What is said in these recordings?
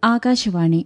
ആകാശവാണി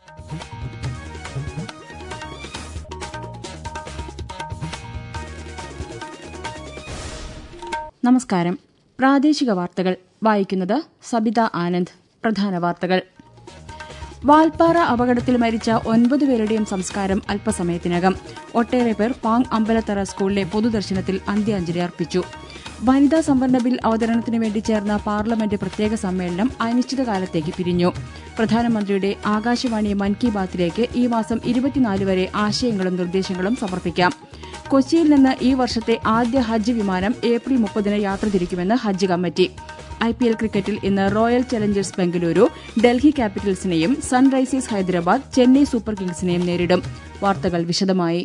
നമസ്കാരം പ്രാദേശിക വാർത്തകൾ വായിക്കുന്നത് സബിത ആനന്ദ് പ്രധാന വാർത്തകൾ വാൽപ്പാറ അപകടത്തിൽ മരിച്ച ഒൻപത് പേരുടെയും സംസ്കാരം അല്പസമയത്തിനകം ഒട്ടേറെ പേർ പാങ് അമ്പലത്തറ സ്കൂളിലെ പൊതുദർശനത്തിൽ അന്ത്യാഞ്ജലി അർപ്പിച്ചു വനിതാ സംവരണ ബിൽ അവതരണത്തിന് വേണ്ടി ചേർന്ന പാർലമെന്റ് പ്രത്യേക സമ്മേളനം അനിശ്ചിതകാലത്തേക്ക് പിരിഞ്ഞു പ്രധാനമന്ത്രിയുടെ ആകാശവാണി മൻ കി ബാത്തിലേക്ക് ഈ മാസം ഇരുപത്തിനാല് വരെ ആശയങ്ങളും നിർദ്ദേശങ്ങളും സമർപ്പിക്കാം കൊച്ചിയിൽ നിന്ന് ഈ വർഷത്തെ ആദ്യ ഹജ്ജ് വിമാനം ഏപ്രിൽ മുപ്പതിന് യാത്ര തിരിക്കുമെന്ന് Hajj committee I P L ക്രിക്കറ്റിൽ ഇന്ന് റോയൽ ചലഞ്ചേഴ്സ് ബംഗളൂരു ഡൽഹി ക്യാപിറ്റൽസിനെയും സൺറൈസേഴ്സ് ഹൈദരാബാദ് ചെന്നൈ സൂപ്പർ കിങ്സിനെയും നേരിടും വാർത്തകൾ വിശദമായി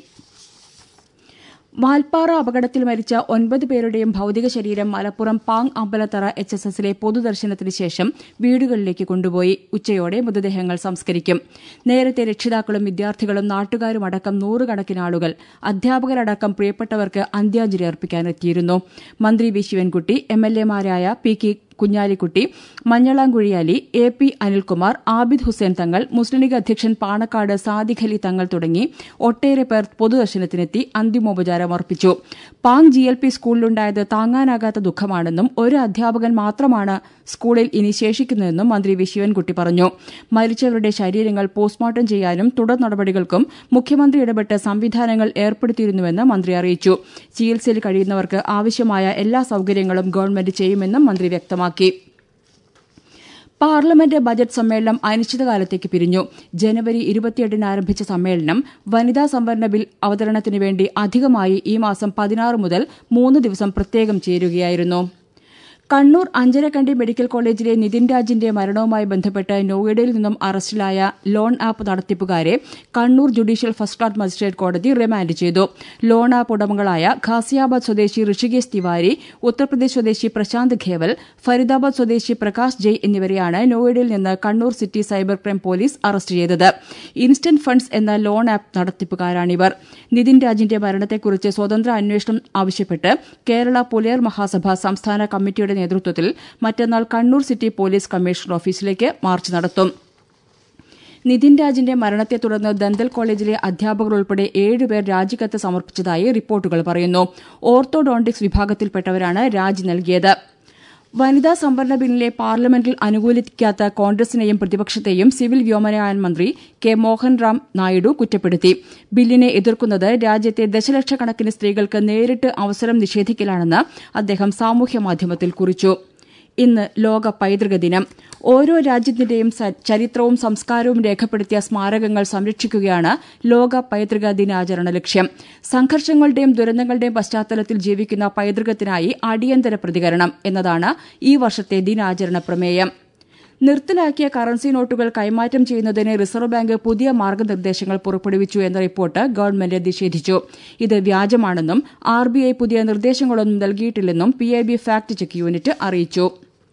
വാൽപ്പാറ അപകടത്തിൽ മരിച്ച ഒൻപത് പേരുടെയും ഭൌതിക ശരീരം മലപ്പുറം പാങ് അമ്പലത്തറ എച്ച് എസ് എസിലെ പൊതുദർശനത്തിന് ശേഷം വീടുകളിലേക്ക് കൊണ്ടുപോയി ഉച്ചയോടെ മൃതദേഹങ്ങൾ സംസ്കരിക്കും നേരത്തെ രക്ഷിതാക്കളും വിദ്യാർത്ഥികളും നാട്ടുകാരുമടക്കം നൂറുകണക്കിന് ആളുകൾ അധ്യാപകരടക്കം പ്രിയപ്പെട്ടവർക്ക് അന്ത്യാഞ്ജലി അർപ്പിക്കാനെത്തിയിരുന്നു മന്ത്രി വി ശിവൻകുട്ടി എം എൽ എമാരായ P K Kunhalikutty Manjalamkuzhi Ali A P Anilkumar Abid Hussain Thangal Muslim league അധ്യക്ഷൻ പാണക്കാട് സാദിഖ് അലി തങ്ങൾ തുടങ്ങി ഒട്ടേറെ പേർ പൊതുദർശനത്തിനെത്തി അന്തിമോപചാരം അർപ്പിച്ചു പാങ് ജി എൽ പി സ്കൂളിലുണ്ടായത് താങ്ങാനാകാത്ത ദുഃഖമാണെന്നും ഒരു അധ്യാപകൻ മാത്രമാണ് സ്കൂളിൽ ഇനി ശേഷിക്കുന്നതെന്നും മന്ത്രി വി ശിവൻകുട്ടി പറഞ്ഞു മരിച്ചവരുടെ ശരീരങ്ങൾ പോസ്റ്റ്മോർട്ടം ചെയ്യാനും തുടർ നടപടികൾക്കും മുഖ്യമന്ത്രി ഇടപെട്ട് സംവിധാനങ്ങൾ ഏർപ്പെടുത്തിയിരുന്നുവെന്ന് മന്ത്രി അറിയിച്ചു ചികിത്സയിൽ കഴിയുന്നവർക്ക് ആവശ്യമായ എല്ലാ സൌകര്യങ്ങളും ഗവൺമെന്റ് ചെയ്യുമെന്നും മന്ത്രി വ്യക്തമാക്കി പാർലമെന്റ് ബജറ്റ് സമ്മേളനം അനിശ്ചിതകാലത്തേക്ക് പിരിഞ്ഞു ജനുവരി ഇരുപത്തിയെട്ടിന് ആരംഭിച്ച സമ്മേളനം വനിതാ സംവരണ ബിൽ അവതരണത്തിനു വേണ്ടി അധികമായി ഈ മാസം പതിനാറ് മുതൽ മൂന്ന് ദിവസം പ്രത്യേകം ചേരുകയായിരുന്നു കണ്ണൂർ അഞ്ചരക്കണ്ടി മെഡിക്കൽ കോളേജിലെ നിതിൻ രാജിന്റെ മരണവുമായി ബന്ധപ്പെട്ട് നോയിഡയിൽ നിന്നും അറസ്റ്റിലായ ലോൺ ആപ്പ് നടത്തിപ്പുകാരെ Kannur judicial first class magistrate കോടതി റിമാൻഡ് ചെയ്തു ലോൺ ആപ്പ് ഉടമകളായ ഖാസിയാബാദ് സ്വദേശി ഋഷികേശ് തിവാരി ഉത്തർപ്രദേശ് സ്വദേശി പ്രശാന്ത് ഖേവൽ ഫരീദാബാദ് സ്വദേശി പ്രകാശ് ജയ് എന്നിവരെയാണ് നോയിഡയിൽ നിന്ന് Kannur city cyber crime police arrest ചെയ്തത് ഇൻസ്റ്റന്റ് ഫണ്ട്സ് എന്ന ലോൺ ആപ്പ് നടത്തിപ്പുകാരാണിവർ നിതിൻ രാജിന്റെ മരണത്തെക്കുറിച്ച് സ്വതന്ത്ര അന്വേഷണം ആവശ്യപ്പെട്ട് കേരള പുലയർ മഹാസഭ സംസ്ഥാന കമ്മിറ്റിയുടെ നേതൃത്വത്തിൽ മറ്റന്നാൾ കണ്ണൂർ സിറ്റി പോലീസ് കമ്മീഷണർ ഓഫീസിലേക്ക് മാർച്ച് നടത്തും നിതിൻ രാജിന്റെ മരണത്തെ തുടർന്ന് ദന്തൽ കോളേജിലെ അധ്യാപകർ ഉൾപ്പെടെ ഏഴുപേർ രാജിക്കത്ത് സമർപ്പിച്ചതായി റിപ്പോർട്ടുകൾ പറയുന്നു ഓർത്തോഡോണ്ടിക്സ് വിഭാഗത്തിൽപ്പെട്ടവരാണ് രാജി നൽകിയത് വനിതാ സംവരണ ബില്ലിനെ പാർലമെന്റിൽ അനുകൂലിക്കാത്ത കോൺഗ്രസിനെയും പ്രതിപക്ഷത്തെയും സിവിൽ വ്യോമയാന മന്ത്രി കെ മോഹൻ റാം നായിഡു കുറ്റപ്പെടുത്തി ബില്ലിനെ എതിർക്കുന്നത് രാജ്യത്തെ ദശലക്ഷക്കണക്കിന് സ്ത്രീകൾക്ക് നേരിട്ട് അവസരം നിഷേധിക്കലാണെന്ന് അദ്ദേഹം സാമൂഹ്യമാധ്യമത്തിൽ കുറിച്ചു ഇന്ന് ലോക പൈതൃക ദിനം ഓരോ രാജ്യത്തിന്റെയും ചരിത്രവും സംസ്കാരവും രേഖപ്പെടുത്തിയ സ്മാരകങ്ങൾ സംരക്ഷിക്കുകയാണ് ലോക പൈതൃക ദിനാചരണ ലക്ഷ്യം സംഘർഷങ്ങളുടെയും ദുരന്തങ്ങളുടെയും പശ്ചാത്തലത്തിൽ ജീവിക്കുന്ന പൈതൃകത്തിനായി അടിയന്തര പ്രതികരണം എന്നതാണ് ഈ വർഷത്തെ ദിനാചരണ പ്രമേയം നിർത്തലാക്കിയ കറൻസി നോട്ടുകൾ കൈമാറ്റം ചെയ്യുന്നതിന് റിസർവ് ബാങ്ക് പുതിയ മാർഗനിർദ്ദേശങ്ങൾ പുറപ്പെടുവിച്ചു എന്ന റിപ്പോർട്ട് ഗവൺമെന്റ് നിഷേധിച്ചു ഇത് വ്യാജമാണെന്നും ആർ ബി ഐ പുതിയ നിർദ്ദേശങ്ങളൊന്നും നൽകിയിട്ടില്ലെന്നും P I B fact check unit അറിയിച്ചു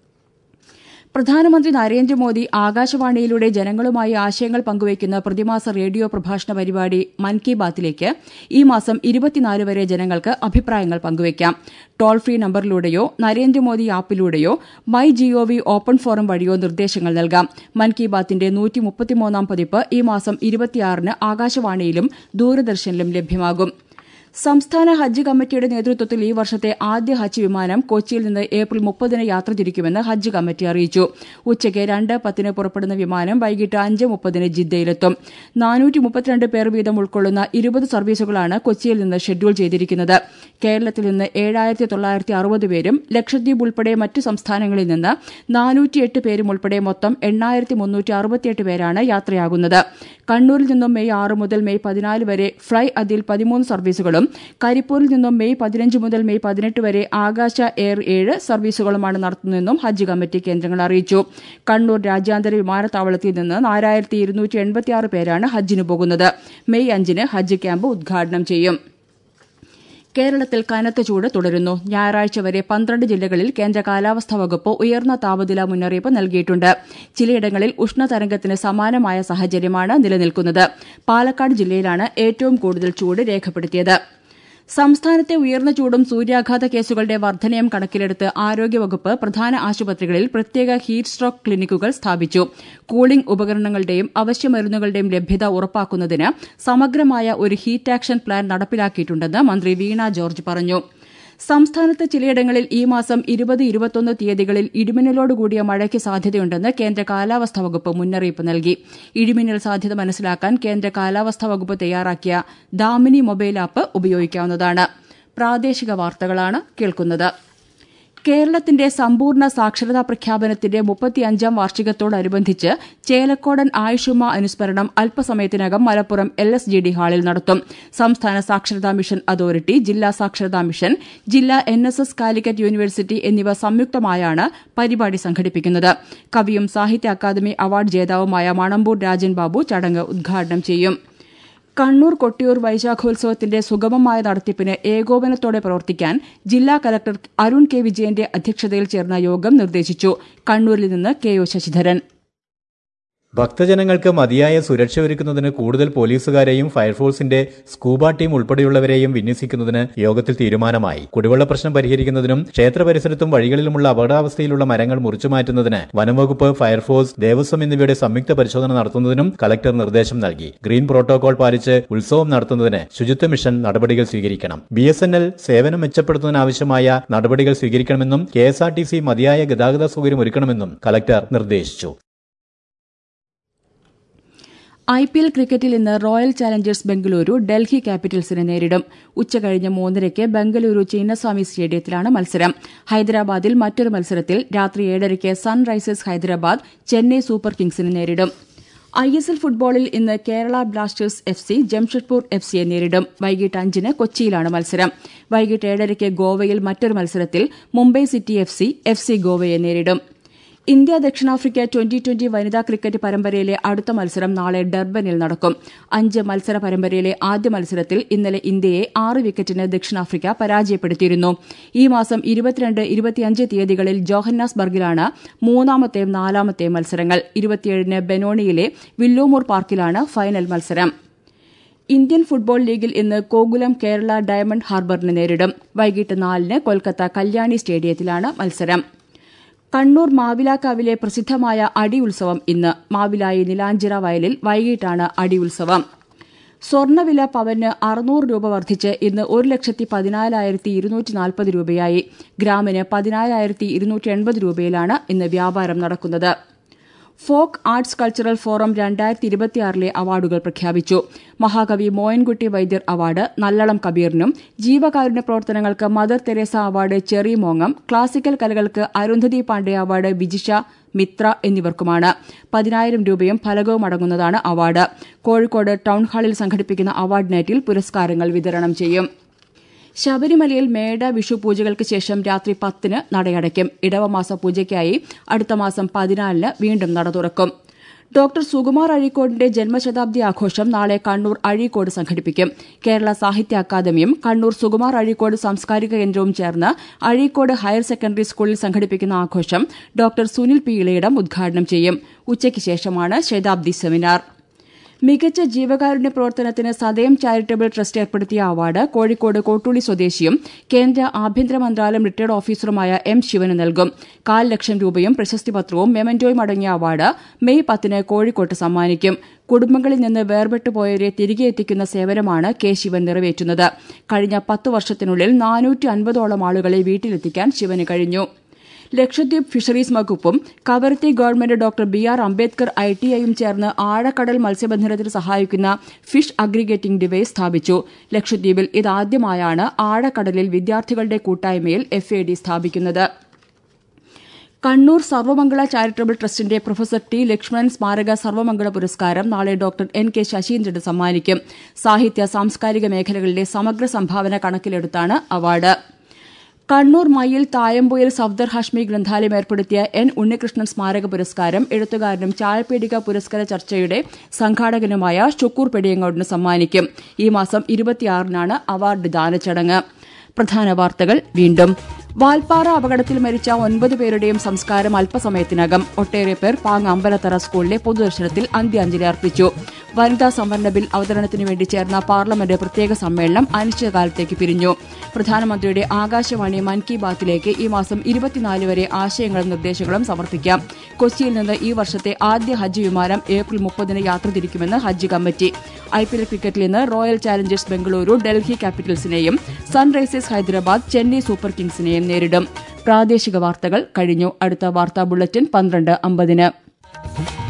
പ്രധാനമന്ത്രി നരേന്ദ്രമോദി ആകാശവാണിയിലൂടെ ജനങ്ങളുമായി ആശയങ്ങൾ പങ്കുവയ്ക്കുന്ന പ്രതിമാസ റേഡിയോ പ്രഭാഷണ പരിപാടി മൻ കി ബാത്തിലേക്ക് ഈ മാസം ഇരുപത്തിനാല് വരെ ജനങ്ങൾക്ക് അഭിപ്രായങ്ങൾ പങ്കുവയ്ക്കാം ടോൾ ഫ്രീ നമ്പറിലൂടെയോ നരേന്ദ്രമോദി ആപ്പിലൂടെയോ മൈ ജിഒവി ഓപ്പൺ ഫോറം വഴിയോ നിർദ്ദേശങ്ങൾ നൽകാം മൻ കി ബാത്തിന്റെ നൂറ്റി മുപ്പത്തിമൂന്നാം പതിപ്പ് ഈ മാസം ഇരുപത്തിയാറിന് ആകാശവാണിയിലും ദൂരദർശനിലും ലഭ്യമാകും സംസ്ഥാന ഹജ്ജ് കമ്മിറ്റിയുടെ നേതൃത്വത്തിൽ ഈ വർഷത്തെ ആദ്യ ഹജ്ജ് വിമാനം കൊച്ചിയിൽ നിന്ന് ഏപ്രിൽ മുപ്പതിന് യാത്ര തിരിക്കുമെന്ന് ഹജ്ജ് കമ്മിറ്റി അറിയിച്ചു ഉച്ചയ്ക്ക് രണ്ട് പത്തിന് പുറപ്പെടുന്ന വിമാനം വൈകിട്ട് അഞ്ച് മുപ്പതിന് ജിദ്ദയിലെത്തും നാനൂറ്റി മുപ്പത്തിരണ്ട് പേർ വീതം ഉൾക്കൊള്ളുന്ന ഇരുപത് സർവീസുകളാണ് കൊച്ചിയിൽ നിന്ന് ഷെഡ്യൂൾ ചെയ്തിരിക്കുന്നത് കേരളത്തിൽ നിന്ന് ഏഴായിരത്തി തൊള്ളായിരത്തി അറുപത് പേരും ലക്ഷദ്വീപ് ഉൾപ്പെടെ മറ്റു സംസ്ഥാനങ്ങളിൽ നിന്ന് നാനൂറ്റിയെട്ട് പേരും ഉൾപ്പെടെ മൊത്തം എണ്ണായിരത്തി മുന്നൂറ്റി അറുപത്തിയെട്ട് പേരാണ് യാത്രയാകുന്നത് കണ്ണൂരിൽ നിന്നും മെയ് ആറ് മുതൽ മെയ് പതിനാല് വരെ ഫ്ളൈ അതിൽ പതിമൂന്ന് സർവീസുകളും കരിപ്പൂരിൽ നിന്നും മെയ് പതിനഞ്ച് മുതൽ മെയ് പതിനെട്ട് വരെ ആകാശ എയർ ഏഴ് സർവീസുകളുമാണ് നടത്തുന്നതെന്നും ഹജ്ജ് കമ്മിറ്റി കേന്ദ്രങ്ങൾ അറിയിച്ചു കണ്ണൂർ രാജ്യാന്തര വിമാനത്താവളത്തിൽ നിന്ന് നാലായിരത്തി ഇരുന്നൂറ്റി എൺപത്തിയാറ് പേരാണ് ഹജ്ജിന് പോകുന്നത് മെയ് അഞ്ചിന് ഹജ്ജ് ക്യാമ്പ് ഉദ്ഘാടനം ചെയ്യും കേരളത്തിൽ കനത്ത ചൂട് തുടരുന്നു ഞായറാഴ്ച വരെ പന്ത്രണ്ട് ജില്ലകളിൽ കേന്ദ്ര കാലാവസ്ഥാ വകുപ്പ് ഉയർന്ന താപനില മുന്നറിയിപ്പ് നൽകിയിട്ടുണ്ട് ചിലയിടങ്ങളിൽ ഉഷ്ണതരംഗത്തിന് സമാനമായ സാഹചര്യമാണ് നിലനിൽക്കുന്നത് പാലക്കാട് ജില്ലയിലാണ് ഏറ്റവും കൂടുതൽ ചൂട് രേഖപ്പെടുത്തിയത് സംസ്ഥാനത്തെ ഉയർന്ന ചൂടും സൂര്യാഘാത കേസുകളുടെ വർധനയും കണക്കിലെടുത്ത് ആരോഗ്യവകുപ്പ് പ്രധാന ആശുപത്രികളിൽ പ്രത്യേക ഹീറ്റ് സ്ട്രോക്ക് ക്ലിനിക്കുകൾ സ്ഥാപിച്ചു കൂളിംഗ് ഉപകരണങ്ങളുടെയും അവശ്യമരുന്നുകളുടെയും ലഭ്യത ഉറപ്പാക്കുന്നതിന് സമഗ്രമായ ഒരു ഹീറ്റ് ആക്ഷൻ പ്ലാൻ നടപ്പിലാക്കിയിട്ടുണ്ടെന്ന് മന്ത്രി വീണ ജോർജ് പറഞ്ഞു സംസ്ഥാനത്ത് ചിലയിടങ്ങളിൽ ഈ മാസം ഇരുപത് ഇരുപത്തൊന്ന് തീയതികളിൽ ഇടിമിന്നലോടുകൂടിയ മഴയ്ക്ക് സാധ്യതയുണ്ടെന്ന് കേന്ദ്ര കാലാവസ്ഥാ വകുപ്പ് മുന്നറിയിപ്പ് നൽകി ഇടിമിന്നൽ സാധ്യത മനസ്സിലാക്കാൻ കേന്ദ്ര കാലാവസ്ഥാ വകുപ്പ് തയ്യാറാക്കിയ ദാമിനി മൊബൈൽ ആപ്പ് ഉപയോഗിക്കാവുന്നതാണ് പ്രാദേശിക വാർത്തകളാണ് കേൾക്കുന്നത് കേരളത്തിന്റെ സമ്പൂർണ്ണ സാക്ഷരതാ പ്രഖ്യാപനത്തിന്റെ മുപ്പത്തിയഞ്ചാം വാർഷികത്തോടനുബന്ധിച്ച് ചേലക്കോടൻ ആയുഷുമ അനുസ്മരണം അല്പസമയത്തിനകം Malappuram L S G D ഹാളിൽ നടത്തും സംസ്ഥാന സാക്ഷരതാ മിഷൻ അതോറിറ്റി ജില്ലാ സാക്ഷരതാ മിഷൻ ജില്ലാ N S S Calicut university എന്നിവ സംയുക്തമായാണ് പരിപാടി സംഘടിപ്പിക്കുന്നത് കവിയും സാഹിത്യ അക്കാദമി അവാർഡ് ജേതാവുമായ മണമ്പൂർ രാജൻ ബാബു ചടങ്ങ് ഉദ്ഘാടനം ചെയ്യും കണ്ണൂർ കൊട്ടിയൂർ വൈശാഖോത്സവത്തിന്റെ സുഗമമായ നടത്തിപ്പിന് ഏകോപനത്തോടെ പ്രവർത്തിക്കാൻ ജില്ലാ കലക്ടർ അരുൺ കെ വിജയന്റെ അധ്യക്ഷതയിൽ ചേർന്ന യോഗം നിർദ്ദേശിച്ചു കണ്ണൂരിൽ നിന്ന് കെ ഒ ശശിധരൻ ഭക്തജനങ്ങൾക്ക് മതിയായ സുരക്ഷ ഒരുക്കുന്നതിന് കൂടുതൽ പോലീസുകാരെയും ഫയർഫോഴ്സിന്റെ സ്കൂബ ടീം ഉൾപ്പെടെയുള്ളവരെയും വിന്യസിക്കുന്നതിന് യോഗത്തിൽ തീരുമാനമായി കുടിവെള്ള പ്രശ്നം പരിഹരിക്കുന്നതിനും ക്ഷേത്ര പരിസരത്തും വഴികളിലുമുള്ള അപകടാവസ്ഥയിലുള്ള മരങ്ങൾ മുറിച്ചുമാറ്റുന്നതിന് വനംവകുപ്പ് ഫയർഫോഴ്സ് ദേവസ്വം എന്നിവയുടെ സംയുക്ത പരിശോധന നടത്തുന്നതിനും കലക്ടർ നിർദ്ദേശം നൽകി ഗ്രീൻ പ്രോട്ടോകോൾ പാലിച്ച് ഉത്സവം നടത്തുന്നതിന് ശുചിത്വ മിഷൻ നടപടികൾ സ്വീകരിക്കണം ബി എസ് എൻ എൽ സേവനം മെച്ചപ്പെടുത്തുന്നതിനാവശ്യമായ നടപടികൾ സ്വീകരിക്കണമെന്നും K S R T C മതിയായ ഗതാഗത സൗകര്യം ഒരുക്കണമെന്നും കലക്ടർ നിർദ്ദേശിച്ചു ഐ പി എൽ ക്രിക്കറ്റിൽ ഇന്ന് റോയൽ ചാലഞ്ചേഴ്സ് ബംഗളൂരു ഡൽഹി ക്യാപിറ്റൽസിനെ നേരിടും ഉച്ചകഴിഞ്ഞ് മൂന്നരയ്ക്ക് ബംഗളൂരു ചിന്നസ്വാമി സ്റ്റേഡിയത്തിലാണ് മത്സരം ഹൈദരാബാദിൽ മറ്റൊരു മത്സരത്തിൽ രാത്രി ഏഴരയ്ക്ക് സൺറൈസേഴ്സ് ഹൈദരാബാദ് ചെന്നൈ സൂപ്പർ കിങ്സിനെ നേരിടും ഐ എസ് എൽ ഫുട്ബോളിൽ ഇന്ന് Kerala Blasters F C Jamshedpur F സിയെ നേരിടും വൈകിട്ട് അഞ്ചിന് കൊച്ചിയിലാണ് മത്സരം വൈകിട്ട് ഏഴരയ്ക്ക് ഗോവയിൽ മറ്റൊരു മത്സരത്തിൽ Mumbai City F C F C ഗോവയെ നേരിടും ഇന്ത്യ ദക്ഷിണാഫ്രിക്ക ട്വന്റി ട്വന്റി വനിതാ ക്രിക്കറ്റ് പരമ്പരയിലെ അടുത്ത മത്സരം നാളെ ഡർബനിൽ നടക്കും അഞ്ച് മത്സര പരമ്പരയിലെ ആദ്യ മത്സരത്തിൽ ഇന്നലെ ഇന്ത്യയെ ആറ് വിക്കറ്റിന് ദക്ഷിണാഫ്രിക്ക പരാജയപ്പെടുത്തിയിരുന്നു ഈ മാസം ഇരുപത്തിരണ്ട് ഇരുപത്തിയഞ്ച് തീയതികളിൽ ജോഹന്നാസ്ബർഗിലാണ് മൂന്നാമത്തെയും നാലാമത്തെയും മത്സരങ്ങൾ ഇരുപത്തിയേഴിന് ബെനോണിയിലെ വില്ലോമൂർ പാർക്കിലാണ് ഫൈനൽ മത്സരം ഇന്ത്യൻ ഫുട്ബോൾ ലീഗിൽ ഇന്ന് ഗോകുലം കേരള ഡയമണ്ട് ഹാർബറിനെ നേരിടും വൈകിട്ട് നാലിന് കൊൽക്കത്ത കല്യാണി സ്റ്റേഡിയത്തിലാണ് മത്സരം കണ്ണൂർ മാവിലാക്കാവിലെ പ്രസിദ്ധമായ അടി ഉത്സവം ഇന്ന് മാവിലായി നിലാഞ്ചിറ വയലിൽ വൈകിട്ടാണ് അടി ഉത്സവം സ്വർണ്ണവില പവന് അറുന്നൂറ് രൂപ വർദ്ധിച്ച് ഇന്ന് ഒരു ലക്ഷത്തി പതിനാലായിരത്തി ഇരുന്നൂറ്റി നാൽപ്പത് രൂപയായി ഗ്രാമിന് പതിനാലായിരത്തി ഇരുന്നൂറ്റി എൺപത് രൂപയിലാണ് ഇന്ന് വ്യാപാരം നടക്കുന്നത് ഫോക്ക് ആർട്സ് കൾച്ചറൽ ഫോറം രണ്ടായിരത്തി ഇരുപത്തിയാറിലെ അവാർഡുകൾ പ്രഖ്യാപിച്ചു മഹാകവി മോയൻകുട്ടി വൈദ്യർ അവാർഡ് നല്ലളം കബീറിനും ജീവകാരുണ്യ പ്രവർത്തനങ്ങൾക്ക് മദർ തെരേസ അവാർഡ് ചെറി മോങ്ങം ക്ലാസിക്കൽ കലകൾക്ക് അരുന്ധതി പാണ്ഡെ അവാർഡ് വിജിഷ മിത്ര എന്നിവർക്കുമാണ് പതിനായിരം രൂപയും ഫലകവും അടങ്ങുന്നതാണ് അവാർഡ് കോഴിക്കോട് ടൌൺഹാളിൽ സംഘടിപ്പിക്കുന്ന അവാർഡ് നൈറ്റിൽ പുരസ്കാരങ്ങൾ വിതരണം ചെയ്യും ശബരിമലയിൽ മേട വിഷു പൂജകൾക്ക് ശേഷം രാത്രി പത്തിന് നടയടയ്ക്കും ഇടവമാസ പൂജയ്ക്കായി അടുത്ത മാസം പതിനാലിന് വീണ്ടും നട തുറക്കും ഡോക്ടർ സുകുമാർ അഴീക്കോടിന്റെ ജന്മശതാബ്ദി ആഘോഷം നാളെ കണ്ണൂർ അഴീക്കോട് സംഘടിപ്പിക്കും കേരള സാഹിത്യ അക്കാദമിയും കണ്ണൂർ സുകുമാർ അഴീക്കോട് സാംസ്കാരിക കേന്ദ്രവും ചേർന്ന് അഴീക്കോട് ഹയർ സെക്കൻഡറി സ്കൂളിൽ സംഘടിപ്പിക്കുന്ന ആഘോഷം ഡോക്ടർ സുനിൽ പി ഇളയിടം ഉദ്ഘാടനം ചെയ്യും ഉച്ചയ്ക്ക് ശേഷമാണ് ശതാബ്ദി സെമിനാർ മികച്ച ജീവകാരുണ്യ പ്രവർത്തനത്തിന് സദയം ചാരിറ്റബിൾ ട്രസ്റ്റ് ഏർപ്പെടുത്തിയ അവാർഡ് കോഴിക്കോട് കോട്ടൂളി സ്വദേശിയും കേന്ദ്ര ആഭ്യന്തര മന്ത്രാലയം റിട്ടയർഡ് ഓഫീസറുമായ എം ശിവന് നൽകും കാൽ ലക്ഷം രൂപയും പ്രശസ്തിപത്രവും മെമന്റോയും അടങ്ങിയ അവാർഡ് മെയ് പത്തിന് കോഴിക്കോട്ട് സമ്മാനിക്കും കുടുംബങ്ങളിൽ നിന്ന് വേർപെട്ടു പോയവരെ തിരികെ എത്തിക്കുന്ന സേവനമാണ് കെ ശിവൻ നിറവേറ്റുന്നത് കഴിഞ്ഞ പത്ത് വർഷത്തിനുള്ളിൽ നാനൂറ്റി അൻപതോളം ആളുകളെ വീട്ടിലെത്തിക്കാൻ ശിവന് കഴിഞ്ഞു ലക്ഷദ്വീപ് ഫിഷറീസ് വകുപ്പും Kavaratti government doctor B R Ambedkar I T ഐയും ചേർന്ന് ആഴക്കടൽ മത്സ്യബന്ധനത്തിന് സഹായിക്കുന്ന ഫിഷ് അഗ്രിഗേറ്റിംഗ് ഡിവൈസ് സ്ഥാപിച്ചു ലക്ഷദ്വീപിൽ ഇതാദ്യമായാണ് ആഴക്കടലിൽ വിദ്യാർത്ഥികളുടെ കൂട്ടായ്മയിൽ എഫ് എ ഡി സ്ഥാപിക്കുന്നത് കണ്ണൂർ സർവമംഗള ചാരിറ്റബിൾ ട്രസ്റ്റിന്റെ പ്രൊഫസർ ടി ലക്ഷ്മണൻ സ്മാരക സർവമംഗള പുരസ്കാരം നാളെ ഡോക്ടർ എൻ കെ ശശീന്ദ്രന് സമ്മാനിക്കും സാഹിത്യ സാംസ്കാരിക മേഖലകളിലെ സമഗ്ര സംഭാവന കണക്കിലെടുത്താണ് അവാർഡ് കണ്ണൂർ മയ്യിൽ തായമ്പുയിൽ സഫ്ദർ ഹാഷ്മി ഗ്രന്ഥാലയം ഏർപ്പെടുത്തിയ എൻ ഉണ്ണികൃഷ്ണൻ സ്മാരക പുരസ്കാരം എഴുത്തുകാരനും ചായപ്പേടിക പുരസ്കാര ചർച്ചയുടെ സംഘാടകനുമായ ഷുക്കൂർ പെടിയങ്ങോടിന് സമ്മാനിക്കും ഈ മാസം ഇരുപത്തിയാറിനാണ് അവാർഡ് ദാനച്ചടങ്ങ് പ്രധാന വാർത്തകൾ വീണ്ടും വാൽപ്പാറ അപകടത്തിൽ മരിച്ച ഒൻപത് പേരുടെയും സംസ്കാരം അല്പസമയത്തിനകം ഒട്ടേറെ പേർ പാങ് അമ്പലത്തറ സ്കൂളിലെ പൊതുദർശനത്തിൽ അന്ത്യാഞ്ജലി അർപ്പിച്ചു വനിതാ സംവരണ ബിൽ അവതരണത്തിനു വേണ്ടി ചേർന്ന പാർലമെന്റ് പ്രത്യേക സമ്മേളനം അനിശ്ചിതകാലത്തേക്ക് പിരിഞ്ഞു പ്രധാനമന്ത്രിയുടെ ആകാശവാണി മൻ കി ബാത്തിലേക്ക് ഈ മാസം ഇരുപത്തിനാല് വരെ ആശയങ്ങളും നിർദ്ദേശങ്ങളും സമർപ്പിക്കാം കൊച്ചിയിൽ നിന്ന് ഈ വർഷത്തെ ആദ്യ ഹജ്ജ് വിമാനം ഏപ്രിൽ മുപ്പതിന് യാത്ര തിരിക്കുമെന്ന് Hajj committee I P L ക്രിക്കറ്റിൽ ഇന്ന് റോയൽ ചാലഞ്ചേഴ്സ് ബംഗളൂരു ഡൽഹി ക്യാപിറ്റൽസിനെയും സൺറൈസേഴ്സ് ഹൈദരാബാദ് ചെന്നൈ സൂപ്പർ കിങ്സിനെയും നേരിടും പ്രാദേശിക വാർത്തകൾ കഴിഞ്ഞു അടുത്ത വാർത്താ ബുള്ളറ്റിൻ പന്ത്രണ്ട് അമ്പതിന്